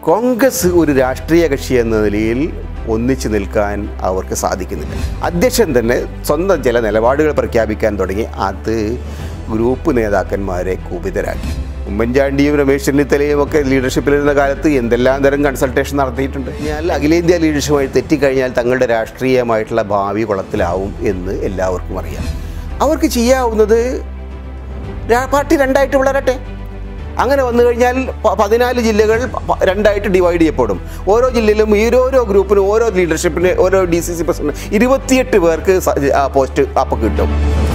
കോൺഗ്രസ് ഒരു രാഷ്ട്രീയ കക്ഷി എന്ന നിലയിൽ ഒന്നിച്ചു നിൽക്കാൻ അവർക്ക് സാധിക്കുന്നില്ല അധ്യക്ഷൻ തന്നെ സ്വന്തം ചില നിലപാടുകൾ പ്രഖ്യാപിക്കാൻ തുടങ്ങി അത് ഗ്രൂപ്പ് നേതാക്കന്മാരെ കുപിതരാക്കി ഉമ്മൻചാണ്ടിയും രമേശ് ചെന്നിത്തലയും ഒക്കെ ലീഡർഷിപ്പിലിരുന്ന കാലത്ത് എന്തെല്ലാം തരം കൺസൾട്ടേഷൻ നടത്തിയിട്ടുണ്ട് ഞാൻ അഖിലേന്ത്യാ ലീഡർഷിപ്പുമായി തെറ്റിക്കഴിഞ്ഞാൽ തങ്ങളുടെ രാഷ്ട്രീയമായിട്ടുള്ള ഭാവി കുളത്തിലാവും എന്ന് എല്ലാവർക്കും അറിയാം അവർക്ക് ചെയ്യാവുന്നത് രാ- പാർട്ടി രണ്ടായിട്ട് വളരട്ടെ അങ്ങനെ വന്നു കഴിഞ്ഞാൽ പ- പതിനാല് ജില്ലകൾ പ- രണ്ടായിട്ട് ഡിവൈഡ് ചെയ്യപ്പെടും ഓരോ ജില്ലയിലും ഈ ഓരോ ഗ്രൂപ്പിനും ഓരോ ലീഡർഷിപ്പിന് ഓരോ ഡി സി സി പ്രസിഡന്റ് ഇരുപത്തിയെട്ട് പേർക്ക് സ- ആ പോസ്റ്റ് അപ്പം കിട്ടും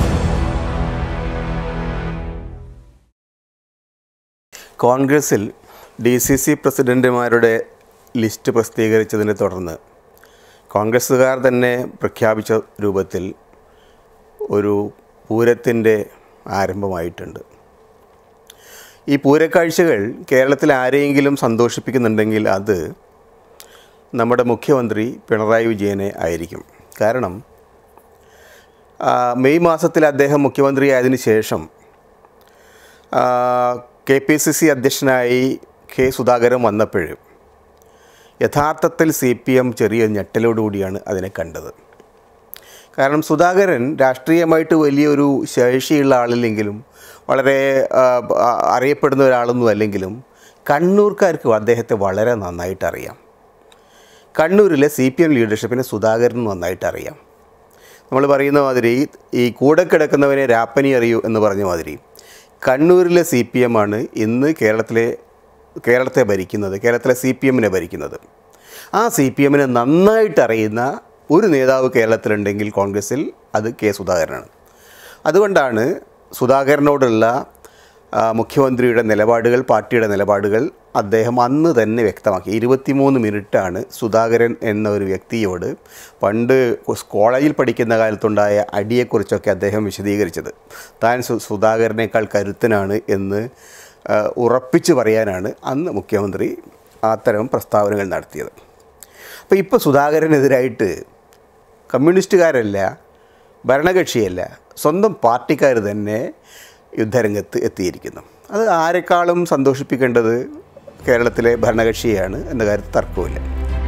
കോൺഗ്രസിൽ ഡി സി സി പ്രസിഡന്റുമാരുടെ ലിസ്റ്റ് പ്രസിദ്ധീകരിച്ചതിനെ തുടർന്ന് കോൺഗ്രസ്സുകാർ തന്നെ പ്രഖ്യാപിച്ച രൂപത്തിൽ ഒരു പൂരത്തിൻ്റെ ആരംഭമായിട്ടുണ്ട് ഈ പൂരക്കാഴ്ചകൾ കേരളത്തിൽ ആരെയെങ്കിലും സന്തോഷിപ്പിക്കുന്നുണ്ടെങ്കിൽ അത് നമ്മുടെ മുഖ്യമന്ത്രി പിണറായി വിജയനെ ആയിരിക്കും കാരണം ആ, മെയ് മാസത്തിൽ അദ്ദേഹം മുഖ്യമന്ത്രിയായതിനു ശേഷം കെ പി സി സി അധ്യക്ഷനായി കെ സുധാകരൻ വന്നപ്പോൾ യഥാർത്ഥത്തിൽ സി പി എം ചെറിയ ഞെട്ടലോടുകൂടിയാണ് അതിനെ കണ്ടത് കാരണം സുധാകരൻ രാഷ്ട്രീയമായിട്ട് വലിയൊരു ശേഷിയുള്ള ആളില്ലെങ്കിലും വളരെ ആ, ആ, അറിയപ്പെടുന്ന ഒരാളൊന്നും അല്ലെങ്കിലും കണ്ണൂർക്കാർക്ക് അദ്ദേഹത്തെ വളരെ നന്നായിട്ട് അറിയാം കണ്ണൂരിലെ സി പി എം ലീഡർഷിപ്പിനെ സുധാകരൻ നന്നായിട്ട് അറിയാം നമ്മൾ പറയുന്ന മാതിരി ഈ കൂടെ കിടക്കുന്നവനെ രാപ്പനി അറിയൂ എന്ന് പറഞ്ഞ മാതിരി കണ്ണൂരിലെ സി പി എം ആണ് ഇന്ന് കേരളത്തിലെ കേരളത്തെ ഭരിക്കുന്നത് കേരളത്തിലെ സി പി എമ്മിനെ ഭരിക്കുന്നത് ആ സി പി എമ്മിനെ നന്നായിട്ട് അറിയുന്ന ഒരു നേതാവ് കേരളത്തിലുണ്ടെങ്കിൽ കോൺഗ്രസിൽ അത് കെ സുധാകരനാണ് അതുകൊണ്ടാണ് സുധാകരനോടുള്ള ആ, മുഖ്യമന്ത്രിയുടെ നിലപാടുകൾ പാർട്ടിയുടെ നിലപാടുകൾ അദ്ദേഹം അന്ന് തന്നെ വ്യക്തമാക്കി ഇരുപത്തിമൂന്ന് മിനിറ്റാണ് സുധാകരൻ എന്ന ഒരു വ്യക്തിയോട് പണ്ട് കോളേജിൽ പഠിക്കുന്ന കാലത്തുണ്ടായ അടിയെക്കുറിച്ചൊക്കെ അദ്ദേഹം വിശദീകരിച്ചത് താൻ സു സുധാകരനേക്കാൾ കരുത്തനാണ് എന്ന് ആ, ഉറപ്പിച്ച് പറയാനാണ് അന്ന് മുഖ്യമന്ത്രി അത്തരം പ്രസ്താവനകൾ നടത്തിയത് അപ്പോൾ ഇപ്പോൾ സുധാകരനെതിരായിട്ട് കമ്മ്യൂണിസ്റ്റുകാരല്ല ഭരണകക്ഷിയല്ല സ്വന്തം പാർട്ടിക്കാർ തന്നെ യുദ്ധരംഗത്ത് എത്തിയിരിക്കുന്നു അത് ആരെക്കാളും സന്തോഷിപ്പിക്കേണ്ടത് കേരളത്തിലെ ഭരണകക്ഷിയാണ് എന്ന കാര്യത്തിൽ തർക്കമില്ല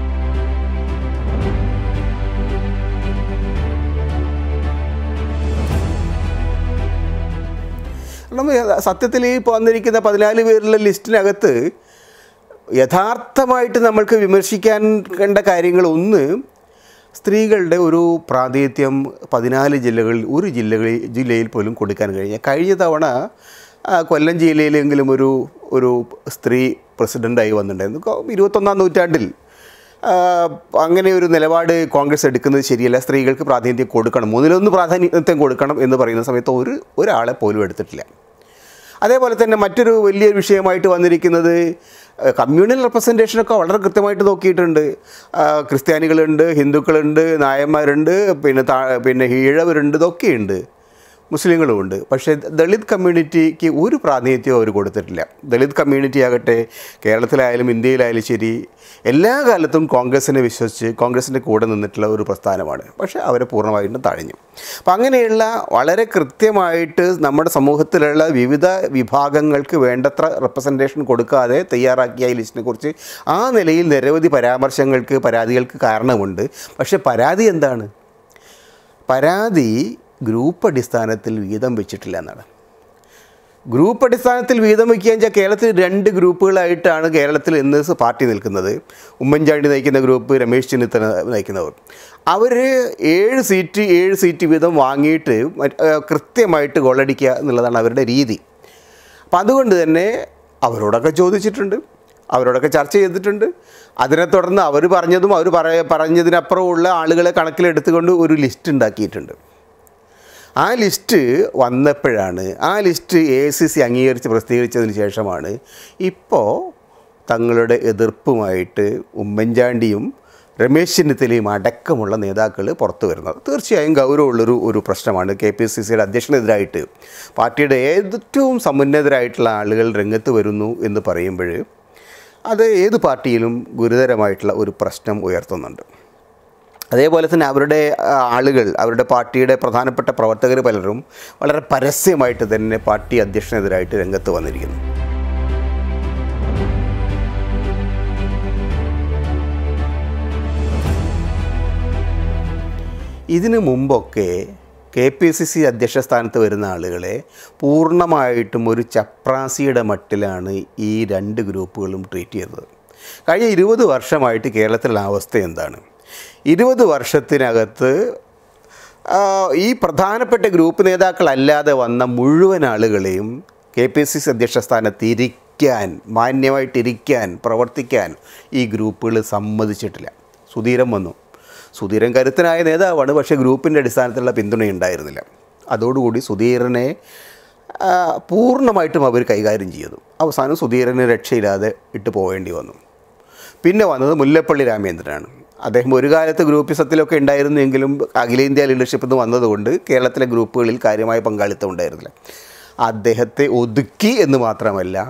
നമ്മൾ സത്യത്തിൽ ഈ വന്നിരിക്കുന്ന പതിനാല് പേരുടെ ലിസ്റ്റിനകത്ത് യഥാർത്ഥമായിട്ട് നമ്മൾക്ക് വിമർശിക്കാൻ കണ്ട കാര്യങ്ങൾ ഒന്ന് സ്ത്രീകളുടെ ഒരു പ്രാതിനിധ്യം പതിനാല് ജില്ലകളിൽ ഒരു ജില്ലകളിൽ ജില്ലയിൽ പോലും കൊടുക്കാൻ കഴിഞ്ഞ കഴിഞ്ഞ തവണ ആ, കൊല്ലം ജില്ലയിലെങ്കിലും ഒരു ഒരു സ്ത്രീ പ്രസിഡൻ്റായി വന്നിട്ടുണ്ടായിരുന്നു കൊ- ഇരുപത്തൊന്നാം നൂറ്റാണ്ടിൽ ആ, അങ്ങനെ ഒരു നിലപാട് കോൺഗ്രസ് എടുക്കുന്നത് ശരിയല്ല സ്ത്രീകൾക്ക് പ്രാതിനിധ്യം കൊടുക്കണം മൂന്നിലൊന്ന് പ്രാധാന്യത്വം കൊടുക്കണം എന്ന് പറയുന്ന സമയത്ത് ഒരു ഒരാളെ പോലും എടുത്തിട്ടില്ല അതേപോലെ തന്നെ മറ്റൊരു വലിയൊരു വിഷയമായിട്ട് വന്നിരിക്കുന്നത് ഏഹ്, കമ്മ്യൂണൽ റെപ്രസെൻറ്റേഷനൊക്കെ വളരെ കൃത്യമായിട്ട് നോക്കിയിട്ടുണ്ട് ആ, ക്രിസ്ത്യാനികളുണ്ട് ഹിന്ദുക്കളുണ്ട് നായന്മാരുണ്ട് പിന്നെ താ പിന്നെ ഈഴവരുണ്ട് ഇതൊക്കെയുണ്ട് മുസ്ലിങ്ങളുമുണ്ട് പക്ഷേ ദളിത് കമ്മ്യൂണിറ്റിക്ക് ഒരു പ്രാതിനിധ്യവും അവർ കൊടുത്തിട്ടില്ല ദളിത് കമ്മ്യൂണിറ്റി ആകട്ടെ കേരളത്തിലായാലും ഇന്ത്യയിലായാലും ശരി എല്ലാ കാലത്തും കോൺഗ്രസിനെ വിശ്വസിച്ച് കോൺഗ്രസിൻ്റെ കൂടെ നിന്നിട്ടുള്ള ഒരു പ്രസ്ഥാനമാണ് പക്ഷേ അവരെ പൂർണ്ണമായിട്ടും തഴഞ്ഞു അപ്പം അങ്ങനെയുള്ള വളരെ കൃത്യമായിട്ട് നമ്മുടെ സമൂഹത്തിലുള്ള വിവിധ വിഭാഗങ്ങൾക്ക് വേണ്ടത്ര റെപ്രസെൻറ്റേഷൻ കൊടുക്കാതെ തയ്യാറാക്കിയ ഈ ലിസ്റ്റിനെ കുറിച്ച് ആ നിലയിൽ നിരവധി പരാമർശങ്ങൾക്ക് പരാതികൾക്ക് കാരണമുണ്ട് പക്ഷേ പരാതി എന്താണ് പരാതി ഗ്രൂപ്പ് അടിസ്ഥാനത്തിൽ വീതം വെച്ചിട്ടില്ല എന്നാണ് ഗ്രൂപ്പ് അടിസ്ഥാനത്തിൽ വീതം വയ്ക്കുക വെച്ചാൽ കേരളത്തിൽ രണ്ട് ഗ്രൂപ്പുകളായിട്ടാണ് കേരളത്തിൽ ഇന്ന് സ- പാർട്ടി നിൽക്കുന്നത് ഉമ്മൻചാണ്ടി നയിക്കുന്ന ഗ്രൂപ്പ് രമേശ് ചെന്നിത്തല നയിക്കുന്നവർ അവർ ഏഴ് സീറ്റ് ഏഴ് സീറ്റ് വീതം വാങ്ങിയിട്ട് മറ്റ്- ഏഹ് കൃത്യമായിട്ട് ഗോളടിക്കുക എന്നുള്ളതാണ് അവരുടെ രീതി അപ്പം അതുകൊണ്ട് തന്നെ അവരോടൊക്കെ ചോദിച്ചിട്ടുണ്ട് അവരോടൊക്കെ ചർച്ച ചെയ്തിട്ടുണ്ട് അതിനെ തുടർന്ന് അവർ പറഞ്ഞതും അവർ പറയ പറഞ്ഞതിനപ്പുറമുള്ള ആളുകളെ കണക്കിലെടുത്തുകൊണ്ട് ഒരു ലിസ്റ്റ് ഉണ്ടാക്കിയിട്ടുണ്ട് ആ ലിസ്റ്റ് വന്നപ്പോഴാണ് ആ ലിസ്റ്റ് എ സി സി അംഗീകരിച്ച് പ്രസിദ്ധീകരിച്ചതിന് ശേഷമാണ് ഇപ്പോൾ തങ്ങളുടെ എതിർപ്പുമായിട്ട് ഉമ്മൻചാണ്ടിയും രമേശ് ചെന്നിത്തലയും അടക്കമുള്ള നേതാക്കൾ പുറത്തു വരുന്നത് തീർച്ചയായും ഗൗരവമുള്ളൊരു ഒരു പ്രശ്നമാണ് കെ പി സി സിയുടെ അധ്യക്ഷനെതിരായിട്ട് പാർട്ടിയുടെ ഏറ്റവും സമുന്നതരായിട്ടുള്ള ആളുകൾ രംഗത്ത് വരുന്നു എന്ന് പറയുമ്പോൾ അത് ഏത് പാർട്ടിയിലും ഗുരുതരമായിട്ടുള്ള ഒരു പ്രശ്നം ഉയർത്തുന്നുണ്ട് അതേപോലെ തന്നെ അവരുടെ ആ, ആളുകൾ അവരുടെ പാർട്ടിയുടെ പ്രധാനപ്പെട്ട പ്രവർത്തകർ പലരും വളരെ പരസ്യമായിട്ട് തന്നെ പാർട്ടി അധ്യക്ഷനെതിരായിട്ട് രംഗത്ത് വന്നിരിക്കുന്നു ഇതിനു മുമ്പൊക്കെ കെ പി സി സി അധ്യക്ഷ സ്ഥാനത്ത് വരുന്ന ആളുകളെ പൂർണ്ണമായിട്ടും ഒരു ചപ്രാസിയുടെ മട്ടിലാണ് ഈ രണ്ട് ഗ്രൂപ്പുകളും ട്രീറ്റ് ചെയ്തത് കഴിഞ്ഞ ഇരുപത് വർഷമായിട്ട് കേരളത്തിലുള്ള അവസ്ഥ എന്താണ് ഇരുപത് വർഷത്തിനകത്ത് ആ, ഈ പ്രധാനപ്പെട്ട ഗ്രൂപ്പ് നേതാക്കളല്ലാതെ വന്ന മുഴുവൻ ആളുകളെയും കെ പി സി സി അധ്യക്ഷ സ്ഥാനത്ത് ഇരിക്കാൻ മാന്യമായിട്ടിരിക്കാൻ പ്രവർത്തിക്കാൻ ഈ ഗ്രൂപ്പുകൾ സമ്മതിച്ചിട്ടില്ല സുധീരൻ വന്നു സുധീരൻ കരുത്തനായ നേതാവാണ് പക്ഷേ ഗ്രൂപ്പിൻ്റെ അടിസ്ഥാനത്തിലുള്ള പിന്തുണയുണ്ടായിരുന്നില്ല അതോടുകൂടി സുധീരനെ ആ, പൂർണ്ണമായിട്ടും അവർ കൈകാര്യം ചെയ്തു അവസാനം സുധീരന് രക്ഷയില്ലാതെ ഇട്ട് പോവേണ്ടി വന്നു പിന്നെ വന്നത് മുല്ലപ്പള്ളി രാമേന്ദ്രനാണ് അദ്ദേഹം ഒരു കാലത്ത് ഗ്രൂപ്പിസത്തിലൊക്കെ ഉണ്ടായിരുന്നെങ്കിലും അഖിലേന്ത്യാ ലീഡർഷിപ്പ് എന്ന് വന്നതുകൊണ്ട് കേരളത്തിലെ ഗ്രൂപ്പുകളിൽ കാര്യമായ പങ്കാളിത്തം ഉണ്ടായിരുന്നില്ല അദ്ദേഹത്തെ ഒതുക്കി എന്ന് മാത്രമല്ല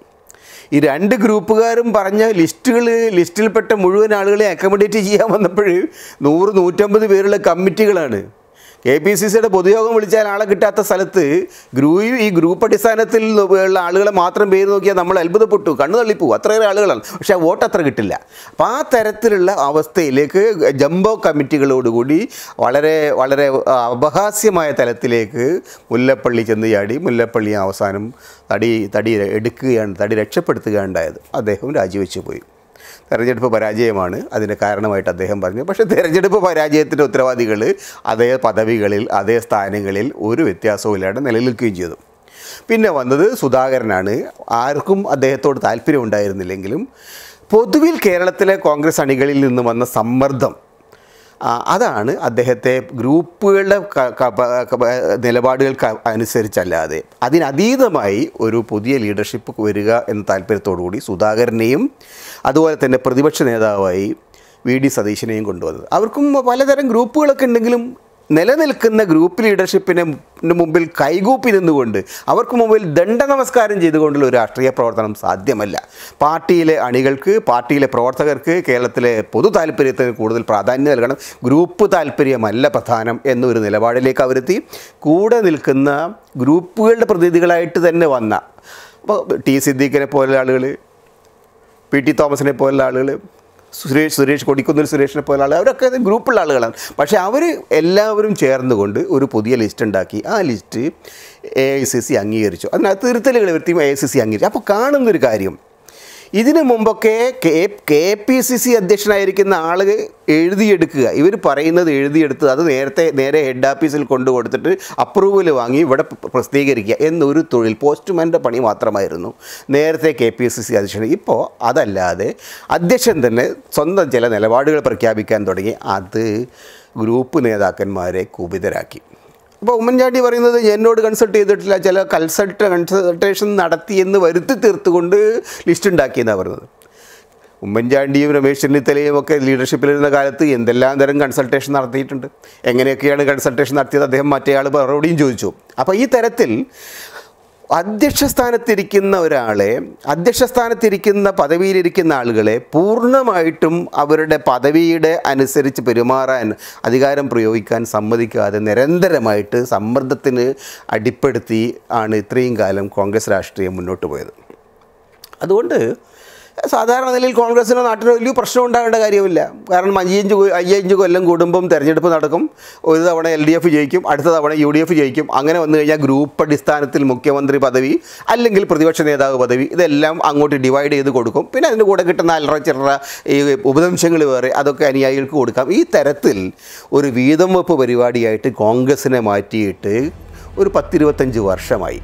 ഈ രണ്ട് ഗ്രൂപ്പുകാരും പറഞ്ഞ ലിസ്റ്റുകൾ ലിസ്റ്റിൽപ്പെട്ട മുഴുവൻ ആളുകളെ അക്കോമഡേറ്റ് ചെയ്യാൻ വന്നപ്പോൾ നൂറ് നൂറ്റമ്പത് പേരുള്ള കമ്മിറ്റികളാണ് കെ പി സി സിയുടെ പൊതുയോഗം വിളിച്ചാൽ ആളെ കിട്ടാത്ത സ്ഥലത്ത് ഗ്രൂ ഈ ഗ്രൂപ്പ് അടിസ്ഥാനത്തിൽ ഉള്ള ആളുകളെ മാത്രം പേര് നോക്കിയാൽ നമ്മൾ അത്ഭുതപ്പെട്ടു കണ്ണു തള്ളിപ്പോവും അത്രയേറെ ആളുകളാണ് പക്ഷേ വോട്ട് അത്ര കിട്ടില്ല അപ്പോൾ ആ തരത്തിലുള്ള അവസ്ഥയിലേക്ക് ജംബോ കമ്മിറ്റികളോടുകൂടി വളരെ വളരെ ആ, അപഹാസ്യമായ തലത്തിലേക്ക് മുല്ലപ്പള്ളി ചെന്ന് ചാടി മുല്ലപ്പള്ളി അവസാനം തടി തടി എടുക്കുകയാണ് തടി രക്ഷപ്പെടുത്തുകയാണ് ഉണ്ടായത് അദ്ദേഹം രാജിവെച്ചു പോയി തെരഞ്ഞെടുപ്പ് പരാജയമാണ് അതിൻ്റെ കാരണമായിട്ട് അദ്ദേഹം പറഞ്ഞു പക്ഷേ തെരഞ്ഞെടുപ്പ് പരാജയത്തിൻ്റെ ഉത്തരവാദികൾ അതേ പദവികളിൽ അതേ സ്ഥാനങ്ങളിൽ ഒരു വ്യത്യാസവും ഇല്ലാതെ നിലനിൽക്കുകയും ചെയ്തു പിന്നെ വന്നത് സുധാകരനാണ് ആർക്കും അദ്ദേഹത്തോട് താല്പര്യം ഉണ്ടായിരുന്നില്ലെങ്കിലും പൊതുവിൽ കേരളത്തിലെ കോൺഗ്രസ് അണികളിൽ നിന്ന് വന്ന സമ്മർദ്ദം ആ, അതാണ് അദ്ദേഹത്തെ ഗ്രൂപ്പുകളുടെ ക- ക- പ- ക- പ- നിലപാടുകൾക്ക് അനുസരിച്ചല്ലാതെ അതിനതീതമായി ഒരു പുതിയ ലീഡർഷിപ്പ് വരിക എന്ന താല്പര്യത്തോടുകൂടി സുധാകരനെയും അതുപോലെ തന്നെ പ്രതിപക്ഷ നേതാവായി വി ഡി സതീശനെയും കൊണ്ടുവന്നത് അവർക്കും പലതരം ഗ്രൂപ്പുകളൊക്കെ ഉണ്ടെങ്കിലും നിലനിൽക്കുന്ന ഗ്രൂപ്പ് ലീഡർഷിപ്പിന് മുമ്പിൽ കൈകൂപ്പി നിന്നുകൊണ്ട് അവർക്ക് മുമ്പിൽ ദണ്ഡ നമസ്കാരം ചെയ്തുകൊണ്ടുള്ള ഒരു രാഷ്ട്രീയ പ്രവർത്തനം സാധ്യമല്ല പാർട്ടിയിലെ അണികൾക്ക് പാർട്ടിയിലെ പ്രവർത്തകർക്ക് കേരളത്തിലെ പൊതു താല്പര്യത്തിന് കൂടുതൽ പ്രാധാന്യം നൽകണം ഗ്രൂപ്പ് താല്പര്യമല്ല പ്രധാനം എന്നൊരു നിലപാടിലേക്ക് അവരെത്തി കൂടെ നിൽക്കുന്ന ഗ്രൂപ്പുകളുടെ പ്രതിനിധികളായിട്ട് തന്നെ വന്ന അപ്പോൾ ടി സിദ്ദീഖിനെ പോലുള്ള ആളുകൾ പി ടി തോമസിനെ പോലുള്ള ആളുകൾ സുരേഷ് സുരേഷ് കൊടിക്കുന്നിൽ സുരേഷിനെ പോലുള്ള ആളുകൾ അവരൊക്കെ അത് ഗ്രൂപ്പുള്ള ആളുകളാണ് പക്ഷേ അവർ എല്ലാവരും ചേർന്നുകൊണ്ട് ഒരു പുതിയ ലിസ്റ്റ് ഉണ്ടാക്കി ആ list A I C C അംഗീകരിച്ചു അതിനകത്ത് തിരുത്തലുകൾ വരുത്തിയും എ ഐ സി സി അംഗീകരിച്ചു അപ്പോൾ കാണുന്നൊരു കാര്യം ഇതിനു മുമ്പൊക്കെ K K P C C അധ്യക്ഷനായിരിക്കുന്ന ആൾ എഴുതിയെടുക്കുക ഇവർ പറയുന്നത് എഴുതിയെടുത്ത് അത് നേരത്തെ നേരെ ഹെഡ് ഓഫീസിൽ കൊണ്ടു കൊടുത്തിട്ട് അപ്രൂവൽ വാങ്ങി ഇവിടെ പ്ര- പ്രസിദ്ധീകരിക്കുക എന്നൊരു തൊഴിൽ പോസ്റ്റ്മാൻ്റെ പണി മാത്രമായിരുന്നു നേരത്തെ കെ പി സി സി അധ്യക്ഷൻ ഇപ്പോൾ അതല്ലാതെ അധ്യക്ഷൻ തന്നെ സ്വന്തം ചില നിലപാടുകൾ പ്രഖ്യാപിക്കാൻ തുടങ്ങി അത് ഗ്രൂപ്പ് നേതാക്കന്മാരെ കുപിതരാക്കി അപ്പോൾ ഉമ്മൻചാണ്ടി പറയുന്നത് എന്നോട് കൺസൾട്ട് ചെയ്തിട്ടില്ല ചില കൺസൾട്ട് കൺസൾട്ടേഷൻ നടത്തിയെന്ന് വരുത്തി തീർത്തുകൊണ്ട് ലിസ്റ്റ് ഉണ്ടാക്കിയെന്നാണ് പറയുന്നത് ഉമ്മൻചാണ്ടിയും രമേശ് ചെന്നിത്തലയും ഒക്കെ ലീഡർഷിപ്പിലിരുന്ന കാലത്ത് എന്തെല്ലാം തരം കൺസൾട്ടേഷൻ നടത്തിയിട്ടുണ്ട് എങ്ങനെയൊക്കെയാണ് കൺസൾട്ടേഷൻ നടത്തിയത് അദ്ദേഹം മറ്റേയാൾ മറുപടിയും ചോദിച്ചു അപ്പോൾ ഈ തരത്തിൽ അധ്യക്ഷ സ്ഥാനത്തിരിക്കുന്ന ഒരാളെ അധ്യക്ഷ സ്ഥാനത്തിരിക്കുന്ന പദവിയിലിരിക്കുന്ന ആളുകളെ പൂർണ്ണമായിട്ടും അവരുടെ പദവിയുടെ അനുസരിച്ച് പെരുമാറാൻ അധികാരം പ്രയോഗിക്കാൻ സമ്മതിക്കാതെ നിരന്തരമായിട്ട് സമ്മർദ്ദത്തിന് അടിപ്പെടുത്തി ആണ് ഇത്രയും കാലം കോൺഗ്രസ് രാഷ്ട്രീയം മുന്നോട്ട് പോയത് അതുകൊണ്ട് സാധാരണ നിലയിൽ കോൺഗ്രസിനോ നാട്ടിനോ വലിയ പ്രശ്നം ഉണ്ടാകേണ്ട കാര്യമില്ല കാരണം അഞ്ചഞ്ച് കൊ- അയ്യഞ്ച് കൊല്ലം കൂടുമ്പം തെരഞ്ഞെടുപ്പ് നടക്കും ഒരു തവണ എൽ ഡി എഫ് ജയിക്കും അടുത്ത തവണ യു ഡി എഫ് ജയിക്കും അങ്ങനെ വന്നു കഴിഞ്ഞാൽ ഗ്രൂപ്പ് അടിസ്ഥാനത്തിൽ മുഖ്യമന്ത്രി പദവി അല്ലെങ്കിൽ പ്രതിപക്ഷ നേതാവ് പദവി ഇതെല്ലാം അങ്ങോട്ട് ഡിവൈഡ് ചെയ്ത് കൊടുക്കും പിന്നെ അതിൻ്റെ കൂടെ കിട്ടുന്ന അല്ലറ ചില്ലറ ഈ ഉപദംശങ്ങൾ വേറെ അതൊക്കെ അനുയായികൾക്ക് കൊടുക്കാം ഈ തരത്തിൽ ഒരു വീതം വെപ്പ് പരിപാടിയായിട്ട് കോൺഗ്രസിനെ മാറ്റിയിട്ട് ഒരു പത്തിരുപത്തഞ്ച് വർഷമായി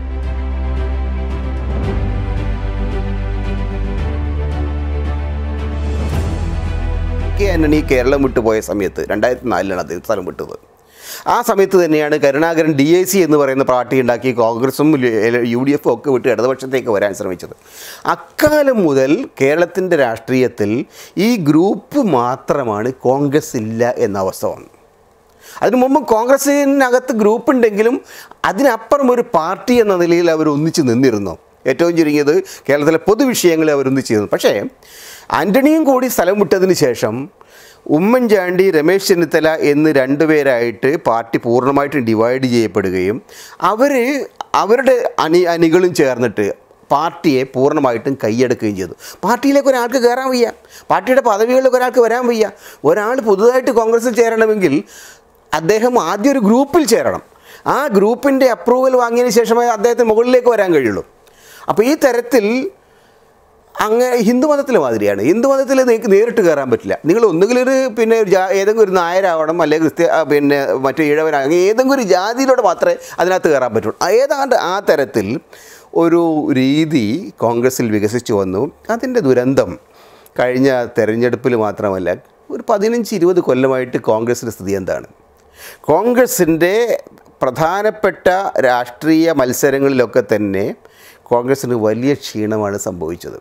കെ ആന്റണി കേരളം വിട്ടുപോയ സമയത്ത് രണ്ടായിരത്തി നാലിലാണ് അദ്ദേഹം സ്ഥലം വിട്ടത് ആ സമയത്ത് തന്നെയാണ് കരുണാകരൻ ഡി ഐ സി എന്ന് പറയുന്ന പാർട്ടി ഉണ്ടാക്കി കോൺഗ്രസും യു ഡി എഫും ഒക്കെ വിട്ട് ഇടതുപക്ഷത്തേക്ക് വരാൻ ശ്രമിച്ചത് അക്കാലം മുതൽ കേരളത്തിൻ്റെ രാഷ്ട്രീയത്തിൽ ഈ ഗ്രൂപ്പ് മാത്രമാണ് കോൺഗ്രസ് ഇല്ല എന്ന അവസ്ഥ വന്നു അതിനു മുമ്പ് കോൺഗ്രസിനകത്ത് ഗ്രൂപ്പ് ഉണ്ടെങ്കിലും അതിനപ്പുറം ഒരു പാർട്ടി എന്ന നിലയിൽ അവർ ഒന്നിച്ച് നിന്നിരുന്നു ഏറ്റവും ചുരുങ്ങിയത് കേരളത്തിലെ പൊതുവിഷയങ്ങളെ അവർ ഒന്നിച്ച് നിന്നു പക്ഷേ ആൻ്റണിയും കൂടി സ്ഥലം വിട്ടതിന് ശേഷം ഉമ്മൻചാണ്ടി രമേശ് ചെന്നിത്തല എന്ന് രണ്ടുപേരായിട്ട് പാർട്ടി പൂർണ്ണമായിട്ടും ഡിവൈഡ് ചെയ്യപ്പെടുകയും അവർ അവരുടെ അണി അണികളും ചേർന്നിട്ട് പാർട്ടിയെ പൂർണ്ണമായിട്ടും കൈയടക്കുകയും ചെയ്തു പാർട്ടിയിലേക്ക് ഒരാൾക്ക് കയറാൻ വയ്യ പാർട്ടിയുടെ പദവികളിലേക്ക് ഒരാൾക്ക് വരാൻ വയ്യ ഒരാൾ പുതുതായിട്ട് കോൺഗ്രസ്സിൽ ചേരണമെങ്കിൽ അദ്ദേഹം ആദ്യം ഒരു ഗ്രൂപ്പിൽ ചേരണം ആ ഗ്രൂപ്പിൻ്റെ അപ്രൂവൽ വാങ്ങിയതിന് ശേഷമേ അദ്ദേഹത്തിന് മുകളിലേക്ക് വരാൻ കഴിയുള്ളൂ അപ്പോൾ ഈ തരത്തിൽ അങ്ങനെ ഹിന്ദുമതത്തിലെ മാതിരിയാണ് ഹിന്ദുമതത്തിൽ നിങ്ങൾക്ക് നേരിട്ട് കയറാൻ പറ്റില്ല നിങ്ങൾ ഒന്നുകിലൊരു പിന്നെ ഒരു ജാ ഏതെങ്കിലും ഒരു നായരാവണം അല്ലെങ്കിൽ ക്രിസ്ത്യ ആ, പിന്നെ മറ്റു ഇഴവനാ അങ്ങനെ ഏതെങ്കിലും ഒരു ജാതിയിലൂടെ മാത്രമേ അതിനകത്ത് കയറാൻ പറ്റുള്ളൂ ഏതാണ്ട് ആ തരത്തിൽ ഒരു രീതി കോൺഗ്രസ്സിൽ വികസിച്ചു വന്നു അതിൻ്റെ ദുരന്തം കഴിഞ്ഞ തെരഞ്ഞെടുപ്പിൽ മാത്രമല്ല ഒരു പതിനഞ്ച് ഇരുപത് കൊല്ലമായിട്ട് കോൺഗ്രസിൻ്റെ സ്ഥിതി എന്താണ് കോൺഗ്രസിൻ്റെ പ്രധാനപ്പെട്ട രാഷ്ട്രീയ മത്സരങ്ങളിലൊക്കെ തന്നെ കോൺഗ്രസ്സിന് വലിയ ക്ഷീണമാണ് സംഭവിച്ചത്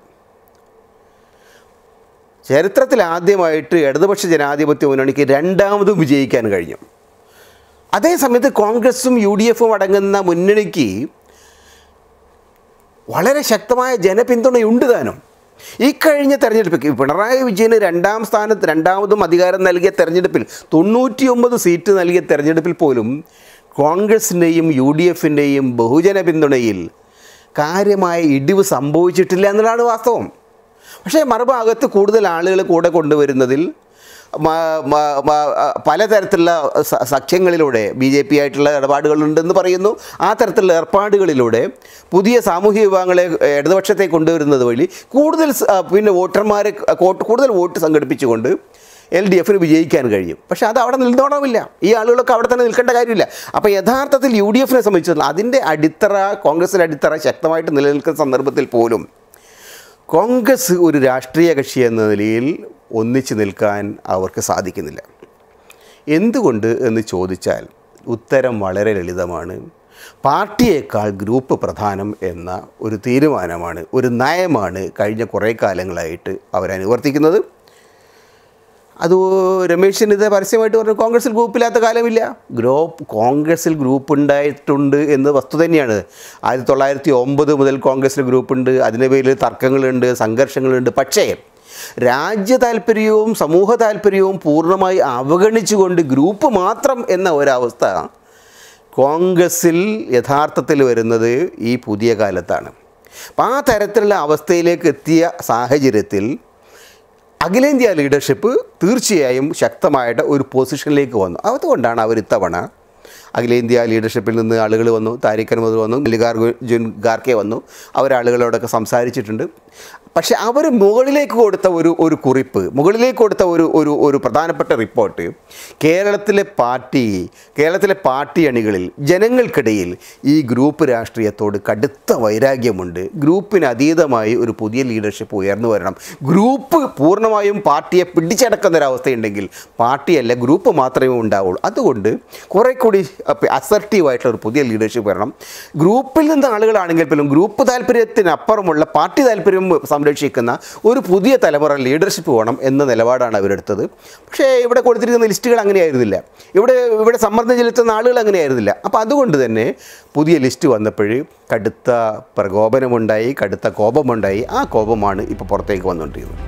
ചരിത്രത്തിൽ ആദ്യമായിട്ട് ഇടതുപക്ഷ ജനാധിപത്യ മുന്നണിക്ക് രണ്ടാമതും വിജയിക്കാൻ കഴിഞ്ഞു അതേ സമയത്ത് കോൺഗ്രസും യു ഡി എഫും അടങ്ങുന്ന മുന്നണിക്ക് വളരെ ശക്തമായ ജനപിന്തുണയുണ്ട് താനും ഈ കഴിഞ്ഞ തെരഞ്ഞെടുപ്പിൽ പിണറായി വിജയന് രണ്ടാം സ്ഥാനത്ത് രണ്ടാമതും അധികാരം നൽകിയ തെരഞ്ഞെടുപ്പിൽ തൊണ്ണൂറ്റിയൊമ്പത് സീറ്റ് നൽകിയ തെരഞ്ഞെടുപ്പിൽ പോലും കോൺഗ്രസിൻ്റെയും യു ഡി എഫിൻ്റെയും ബഹുജന പിന്തുണയിൽ കാര്യമായ ഇടിവ് സംഭവിച്ചിട്ടില്ല എന്നുള്ളതാണ് വാസ്തവം പക്ഷേ മറുഭാഗത്ത് കൂടുതൽ ആളുകൾ കൂടെ കൊണ്ടുവരുന്നതിൽ മ- മ- മ- പലതരത്തിലുള്ള സ- സഖ്യങ്ങളിലൂടെ ബി ജെ പി ആയിട്ടുള്ള ഇടപാടുകളുണ്ടെന്ന് പറയുന്നു ആ തരത്തിലുള്ള ഏർപ്പാടുകളിലൂടെ പുതിയ സാമൂഹ്യ വിഭാഗങ്ങളെ ഏഹ്, ഇടതുപക്ഷത്തെ കൊണ്ടുവരുന്നത് വഴി കൂടുതൽ സ- ആ, പിന്നെ വോട്ടർമാരെ കോട്ട് കൂടുതൽ വോട്ട് സംഘടിപ്പിച്ചുകൊണ്ട് എൽ ഡി എഫിന് വിജയിക്കാൻ കഴിയും പക്ഷേ അത് അവിടെ നിന്നോണമില്ല ഈ ആളുകളൊക്കെ അവിടെ തന്നെ നിൽക്കേണ്ട കാര്യമില്ല അപ്പോൾ യഥാർത്ഥത്തിൽ യു ഡി എഫിനെ സംബന്ധിച്ചിടത്തോളം അതിൻ്റെ അടിത്തറ കോൺഗ്രസിൻ്റെ അടിത്തറ ശക്തമായിട്ട് നിലനിൽക്കുന്ന സന്ദർഭത്തിൽ പോലും കോൺഗ്രസ് ഒരു രാഷ്ട്രീയ കക്ഷി എന്ന നിലയിൽ ഒന്നിച്ചു നിൽക്കാൻ അവർക്ക് സാധിക്കുന്നില്ല എന്തുകൊണ്ട് എന്ന് ചോദിച്ചാൽ ഉത്തരം വളരെ ലളിതമാണ് പാർട്ടിയേക്കാൾ ഗ്രൂപ്പ് പ്രധാനം എന്ന ഒരു തീരുമാനമാണ് ഒരു നയമാണ് കഴിഞ്ഞ കുറേ കാലങ്ങളായിട്ട് അവരനുവർത്തിക്കുന്നത് അത് രമേശിന് ഇത് പരസ്യമായിട്ട് പറഞ്ഞു കോൺഗ്രസിൽ ഗ്രൂപ്പില്ലാത്ത കാലമില്ല ഗ്രൂപ്പ് കോൺഗ്രസിൽ ഗ്രൂപ്പ് ഉണ്ടായിട്ടുണ്ട് എന്ന് വസ്തു തന്നെയാണ് ആയിരത്തി തൊള്ളായിരത്തി ഒമ്പത് മുതൽ കോൺഗ്രസിൽ ഗ്രൂപ്പുണ്ട് അതിൻ്റെ പേരിൽ തർക്കങ്ങളുണ്ട് സംഘർഷങ്ങളുണ്ട് പക്ഷേ രാജ്യ താല്പര്യവും സമൂഹ താല്പര്യവും പൂർണ്ണമായി അവഗണിച്ചുകൊണ്ട് ഗ്രൂപ്പ് മാത്രം എന്ന ഒരവസ്ഥ കോൺഗ്രസിൽ യഥാർത്ഥത്തിൽ വരുന്നത് ഈ പുതിയ കാലത്താണ് അപ്പം ആ തരത്തിലുള്ള അവസ്ഥയിലേക്ക് എത്തിയ സാഹചര്യത്തിൽ അഖിലേന്ത്യാ ലീഡർഷിപ്പ് തീർച്ചയായും ശക്തമായിട്ട് ഒരു പൊസിഷനിലേക്ക് വന്നു അതുകൊണ്ടാണ് അവർ ഇത്തവണ അഖിലേന്ത്യാ ലീഡർഷിപ്പിൽ നിന്ന് ആളുകൾ വന്നു താരിഖ് അഹമ്മദ് വന്നു മല്ലികാർജുൻ ഖാർക്കെ വന്നു അവരാളുകളോടൊക്കെ സംസാരിച്ചിട്ടുണ്ട് പക്ഷെ അവർ മുകളിലേക്ക് കൊടുത്ത ഒരു ഒരു കുറിപ്പ് മുകളിലേക്ക് കൊടുത്ത ഒരു ഒരു ഒരു പ്രധാനപ്പെട്ട റിപ്പോർട്ട് കേരളത്തിലെ പാർട്ടി കേരളത്തിലെ പാർട്ടി അണികളിൽ ജനങ്ങൾക്കിടയിൽ ഈ ഗ്രൂപ്പ് രാഷ്ട്രീയത്തോട് കടുത്ത വൈരാഗ്യമുണ്ട് ഗ്രൂപ്പിന് അതീതമായി ഒരു പുതിയ ലീഡർഷിപ്പ് ഉയർന്നു വരണം ഗ്രൂപ്പ് പൂർണ്ണമായും പാർട്ടിയെ പിടിച്ചടക്കുന്ന ഒരവസ്ഥയുണ്ടെങ്കിൽ പാർട്ടിയല്ല ഗ്രൂപ്പ് മാത്രമേ ഉണ്ടാവുള്ളൂ അതുകൊണ്ട് കുറേ കൂടി അസർട്ടീവായിട്ടുള്ള ഒരു പുതിയ ലീഡർഷിപ്പ് വരണം ഗ്രൂപ്പിൽ നിന്ന് ആളുകളാണെങ്കിൽ പോലും ഗ്രൂപ്പ് താല്പര്യത്തിനപ്പുറമുള്ള പാർട്ടി താല്പര്യം സംരക്ഷിക്കുന്ന ഒരു പുതിയ തലമുറ ലീഡർഷിപ്പ് വേണം എന്ന നിലപാടാണ് അവരെടുത്തത് പക്ഷേ ഇവിടെ കൊടുത്തിരിക്കുന്ന ലിസ്റ്റുകൾ അങ്ങനെയായിരുന്നില്ല ഇവിടെ ഇവിടെ സമ്മർദ്ദം ചെലുത്തുന്ന ആളുകൾ അങ്ങനെയായിരുന്നില്ല അപ്പോൾ അതുകൊണ്ട് തന്നെ പുതിയ ലിസ്റ്റ് വന്നപ്പോൾ കടുത്ത പ്രകോപനമുണ്ടായി കടുത്ത കോപമുണ്ടായി ആ കോപമാണ് ഇപ്പോൾ പുറത്തേക്ക് വന്നുകൊണ്ടിരിക്കുന്നത്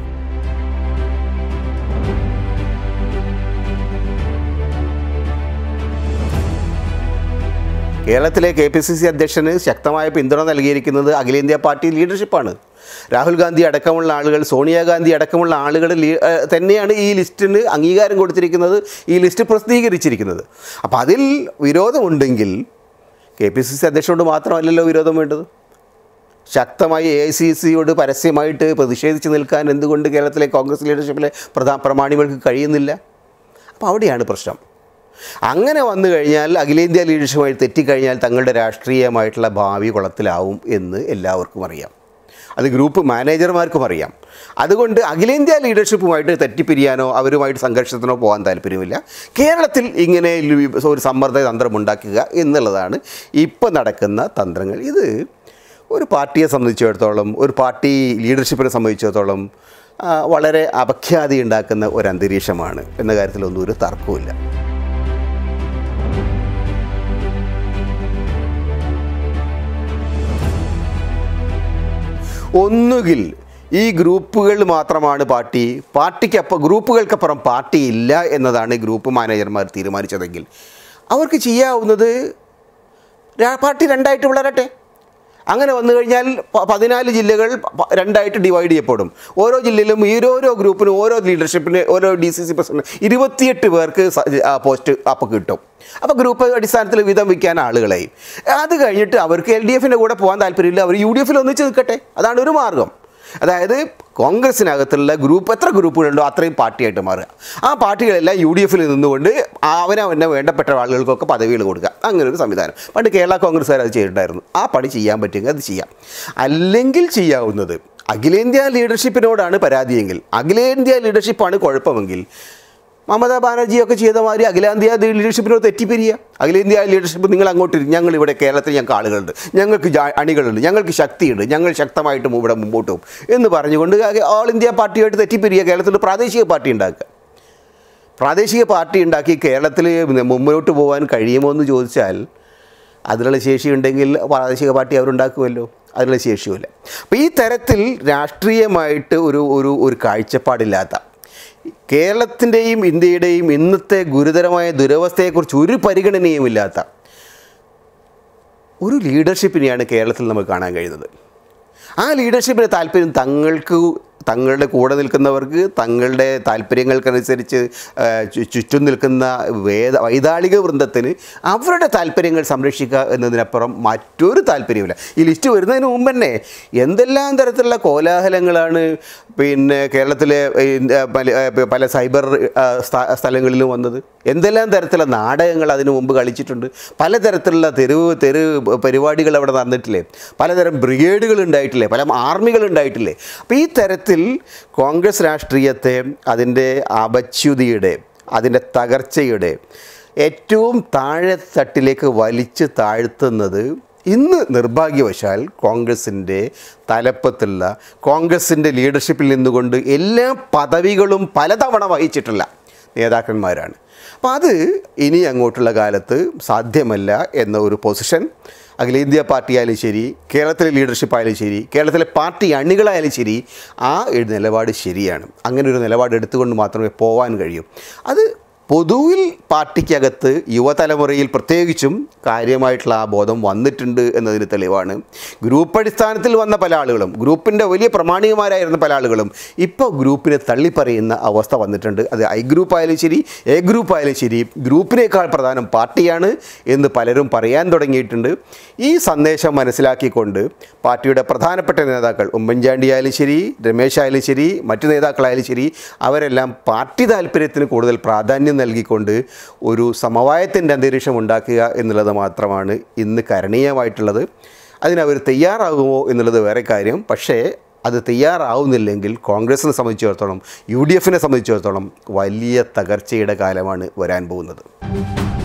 കേരളത്തിലെ കെ പി സി സി അധ്യക്ഷന് ശക്തമായ പിന്തുണ നൽകിയിരിക്കുന്നത് അഖിലേന്ത്യാ പാർട്ടി ലീഡർഷിപ്പാണ് രാഹുൽ ഗാന്ധി അടക്കമുള്ള ആളുകൾ സോണിയാഗാന്ധി അടക്കമുള്ള ആളുകൾ ലീ- ഏഹ് തന്നെയാണ് ഈ ലിസ്റ്റിന് അംഗീകാരം കൊടുത്തിരിക്കുന്നത് ഈ ലിസ്റ്റ് പ്രസിദ്ധീകരിച്ചിരിക്കുന്നത് അപ്പോൾ അതിൽ വിരോധമുണ്ടെങ്കിൽ കെ പി സി സി അധ്യക്ഷനോട് മാത്രമല്ലല്ലോ വിരോധം വേണ്ടത് ശക്തമായി എ ഐ സി സിയോട് പരസ്യമായിട്ട് പ്രതിഷേധിച്ച് നിൽക്കാൻ എന്തുകൊണ്ട് കേരളത്തിലെ കോൺഗ്രസ് ലീഡർഷിപ്പിലെ പ്രധാന പ്രമാണികൾക്ക് കഴിയുന്നില്ല അപ്പോൾ അവിടെയാണ് പ്രശ്നം അങ്ങനെ വന്നു കഴിഞ്ഞാൽ അഖിലേന്ത്യാ ലീഡർഷിപ്പുമായി തെറ്റിക്കഴിഞ്ഞാൽ തങ്ങളുടെ രാഷ്ട്രീയമായിട്ടുള്ള ഭാവി കുളത്തിലാവും എന്ന് എല്ലാവർക്കും അറിയാം അത് ഗ്രൂപ്പ് മാനേജർമാർക്കും അറിയാം അതുകൊണ്ട് അഖിലേന്ത്യാ ലീഡർഷിപ്പുമായിട്ട് തെറ്റിപ്പിരിയാനോ അവരുമായിട്ട് സംഘർഷത്തിനോ പോകാൻ താല്പര്യമില്ല കേരളത്തിൽ ഇങ്ങനെ ലി- ഒരു സമ്മർദ്ദ തന്ത്രം ഉണ്ടാക്കുക എന്നുള്ളതാണ് ഇപ്പം നടക്കുന്ന തന്ത്രങ്ങൾ ഇത് ഒരു പാർട്ടിയെ സംബന്ധിച്ചിടത്തോളം ഒരു പാർട്ടി ലീഡർഷിപ്പിനെ സംബന്ധിച്ചിടത്തോളം ആ, വളരെ അപഖ്യാതി ഉണ്ടാക്കുന്ന ഒരു അന്തരീക്ഷമാണ് എന്ന കാര്യത്തിലൊന്നും ഒരു തർക്കവുമില്ല ഒന്നുകിൽ ഈ ഗ്രൂപ്പുകൾ മാത്രമാണ് പാർട്ടി പാർട്ടിക്കപ്പുറം ഗ്രൂപ്പുകൾക്കപ്പുറം പാർട്ടി ഇല്ല എന്നതാണ് ഈ ഗ്രൂപ്പ് മാനേജർമാർ തീരുമാനിച്ചതെങ്കിൽ അവർക്ക് ചെയ്യാവുന്നത് രാ- പാർട്ടി രണ്ടായിട്ട് വളരട്ടെ അങ്ങനെ വന്നു കഴിഞ്ഞാൽ പ- പതിനാല് ജില്ലകൾ പ- രണ്ടായിട്ട് ഡിവൈഡ് ചെയ്യപ്പെടും ഓരോ ജില്ലയിലും ഈ ഓരോ ഗ്രൂപ്പിനും ഓരോ ലീഡർഷിപ്പിന് ഓരോ ഡി സി സി പ്രസിഡന്റ് ഇരുപത്തിയെട്ട് പേർക്ക് സ- ആ പോസ്റ്റ് അപ്പോൾ കിട്ടും അപ്പോൾ ഗ്രൂപ്പ് അടിസ്ഥാനത്തിൽ വീതം വയ്ക്കാൻ ആളുകളായി അത് കഴിഞ്ഞിട്ട് അവർക്ക് എൽ ഡി എഫിൻ്റെ കൂടെ പോകാൻ താല്പര്യമില്ല അവർ യു ഡി എഫിൽ ഒന്നിച്ച് നിൽക്കട്ടെ അതാണ് ഒരു മാർഗം അതായത് കോൺഗ്രസിനകത്തുള്ള ഗ്രൂപ്പ് എത്ര ഗ്രൂപ്പുകളുണ്ടോ അത്രയും പാർട്ടിയായിട്ട് മാറുക ആ പാർട്ടികളെല്ലാം യു ഡി എഫിൽ നിന്നുകൊണ്ട് അവനവൻ്റെ വേണ്ടപ്പെട്ട ആളുകൾക്കൊക്കെ പദവികൾ കൊടുക്കുക അങ്ങനെ ഒരു സംവിധാനം പണ്ട് കേരള കോൺഗ്രസ്സുകാർ അത് ചെയ്തിട്ടുണ്ടായിരുന്നു ആ പണി ചെയ്യാൻ പറ്റുമെങ്കിൽ അത് ചെയ്യാം അല്ലെങ്കിൽ ചെയ്യാവുന്നത് അഖിലേന്ത്യാ ലീഡർഷിപ്പിനോടാണ് പരാതിയെങ്കിൽ അഖിലേന്ത്യാ ലീഡർഷിപ്പാണ് കുഴപ്പമെങ്കിൽ മമതാ ബാനർജിയൊക്കെ ചെയ്ത മാതിരി അഖിലേന്ത്യാ ലീഡർഷിപ്പിനോട് തെറ്റിപ്പിരിയുക അഖിലേന്ത്യാ ലീഡർഷിപ്പ് നിങ്ങൾ അങ്ങോട്ട് ഇരി- ഞങ്ങൾ ഇവിടെ കേരളത്തിൽ ഞങ്ങൾക്ക് ആളുകളുണ്ട് ഞങ്ങൾക്ക് ജാ- അണികളുണ്ട് ഞങ്ങൾക്ക് ശക്തിയുണ്ട് ഞങ്ങൾ ശക്തമായിട്ട് ഇവിടെ മുമ്പോട്ട് പോകും എന്ന് പറഞ്ഞുകൊണ്ട് അഖി- ഓൾ ഇന്ത്യ പാർട്ടിയായിട്ട് തെറ്റിപ്പിരിയുക കേരളത്തിൽ പ്രാദേശിക പാർട്ടി ഉണ്ടാക്കുക പ്രാദേശിക പാർട്ടി ഉണ്ടാക്കി കേരളത്തിൽ മുമ്പോട്ട് പോകാൻ കഴിയുമോ എന്ന് ചോദിച്ചാൽ അതിനുള്ള ശേഷി ഉണ്ടെങ്കിൽ പ്രാദേശിക പാർട്ടി അവരുണ്ടാക്കുമല്ലോ അതിനുള്ള ശേഷിയുമില്ല അപ്പോൾ ഈ തരത്തിൽ രാഷ്ട്രീയമായിട്ട് ഒരു ഒരു ഒരു കാഴ്ചപ്പാടില്ലാത്ത കേരളത്തിൻ്റെയും ഇന്ത്യയുടെയും ഇന്നത്തെ ഗുരുതരമായ ദുരവസ്ഥയെക്കുറിച്ച് ഒരു പരിഗണനയുമില്ലാത്ത ഒരു ലീഡർഷിപ്പിനെയാണ് കേരളത്തിൽ നമുക്ക് കാണാൻ കഴിയുന്നത് ആ ലീഡർഷിപ്പിൻ്റെ താല്പര്യം തങ്ങൾക്ക് തങ്ങളുടെ കൂടെ നിൽക്കുന്നവർക്ക് തങ്ങളുടെ താല്പര്യങ്ങൾക്കനുസരിച്ച് ആ, ചു- ചുറ്റും നിൽക്കുന്ന വേദ വൈതാളിക വൃന്ദത്തിന് അവരുടെ താല്പര്യങ്ങൾ സംരക്ഷിക്കുക എന്നതിനപ്പുറം മറ്റൊരു താല്പര്യമില്ല ഈ ലിസ്റ്റ് വരുന്നതിന് മുമ്പ് തന്നെ എന്തെല്ലാം തരത്തിലുള്ള കോലാഹലങ്ങളാണ് പിന്നെ കേരളത്തിലെ ഈ, ആ, പല ആ, പല സൈബർ ആ, സ്ഥ- സ്ഥലങ്ങളിലും വന്നത് എന്തെല്ലാം തരത്തിലുള്ള നാടകങ്ങൾ അതിനു മുമ്പ് കളിച്ചിട്ടുണ്ട് പലതരത്തിലുള്ള തെരുവ് തെരുവ് പരിപാടികൾ അവിടെ നടന്നിട്ടില്ലേ പലതരം ബ്രിഗേഡുകൾ ഉണ്ടായിട്ടില്ലേ പല ആർമികൾ ഉണ്ടായിട്ടില്ലേ അപ്പോൾ ഈ തരത്തിൽ കോൺഗ്രസ് രാഷ്ട്രീയത്തെ അതിൻ്റെ അപച്യുതിയുടെ അതിൻ്റെ തകർച്ചയുടെ ഏറ്റവും താഴെത്തട്ടിലേക്ക് വലിച്ചു താഴ്ത്തുന്നത് ഇന്ന് നിർഭാഗ്യവശാൽ കോൺഗ്രസിൻ്റെ തലപ്പത്തുള്ള കോൺഗ്രസിൻ്റെ ലീഡർഷിപ്പിൽ നിന്നുകൊണ്ട് എല്ലാ പദവികളും പലതവണ വഹിച്ചിട്ടുള്ള നേതാക്കന്മാരാണ് അപ്പോൾ അത് ഇനി അങ്ങോട്ടുള്ള കാലത്ത് സാധ്യമല്ല എന്ന ഒരു പൊസിഷൻ അഖിലേന്ത്യാ പാർട്ടി ആയാലും ശരി കേരളത്തിലെ ലീഡർഷിപ്പ് ആയാലും ശരി കേരളത്തിലെ പാർട്ടി അണികളായാലും ശരി ആ ഒരു നിലപാട് ശരിയാണ് അങ്ങനെ ഒരു നിലപാട് എടുത്തുകൊണ്ട് മാത്രമേ പോകാൻ കഴിയൂ അത് പൊതുവിൽ പാർട്ടിക്കകത്ത് യുവതലമുറയിൽ പ്രത്യേകിച്ചും കാര്യമായിട്ടുള്ള ആ ബോധം വന്നിട്ടുണ്ട് എന്നതിന് തെളിവാണ് ഗ്രൂപ്പ് അടിസ്ഥാനത്തിൽ വന്ന പല ആളുകളും ഗ്രൂപ്പിൻ്റെ വലിയ പ്രമാണികമാരായിരുന്ന പല ആളുകളും ഇപ്പോൾ ഗ്രൂപ്പിനെ തള്ളിപ്പറയുന്ന അവസ്ഥ വന്നിട്ടുണ്ട് അത് ഐ ഗ്രൂപ്പ് ആയാലും ശരി എ ഗ്രൂപ്പ് ആയാലും ശരി ഗ്രൂപ്പിനേക്കാൾ പ്രധാനം പാർട്ടിയാണ് എന്ന് പലരും പറയാൻ തുടങ്ങിയിട്ടുണ്ട് ഈ സന്ദേശം മനസ്സിലാക്കിക്കൊണ്ട് പാർട്ടിയുടെ പ്രധാനപ്പെട്ട നേതാക്കൾ ഉമ്മൻചാണ്ടി ആയാലും ശരി രമേശ് ആയാലും ശരി മറ്റു നേതാക്കളായാലും ശരി അവരെല്ലാം പാർട്ടി താല്പര്യത്തിന് കൂടുതൽ പ്രാധാന്യം നൽകിക്കൊണ്ട് ഒരു സമവായത്തിൻ്റെ അന്തരീക്ഷം ഉണ്ടാക്കുക എന്നുള്ളത് മാത്രമാണ് ഇന്ന് കരണീയമായിട്ടുള്ളത് അതിനവർ തയ്യാറാകുമോ എന്നുള്ളത് വേറെ കാര്യം പക്ഷേ അത് തയ്യാറാവുന്നില്ലെങ്കിൽ കോൺഗ്രസിനെ സംബന്ധിച്ചിടത്തോളം യു ഡി എഫിനെ സംബന്ധിച്ചിടത്തോളം വലിയ തകർച്ചയുടെ കാലമാണ് വരാൻ പോകുന്നത്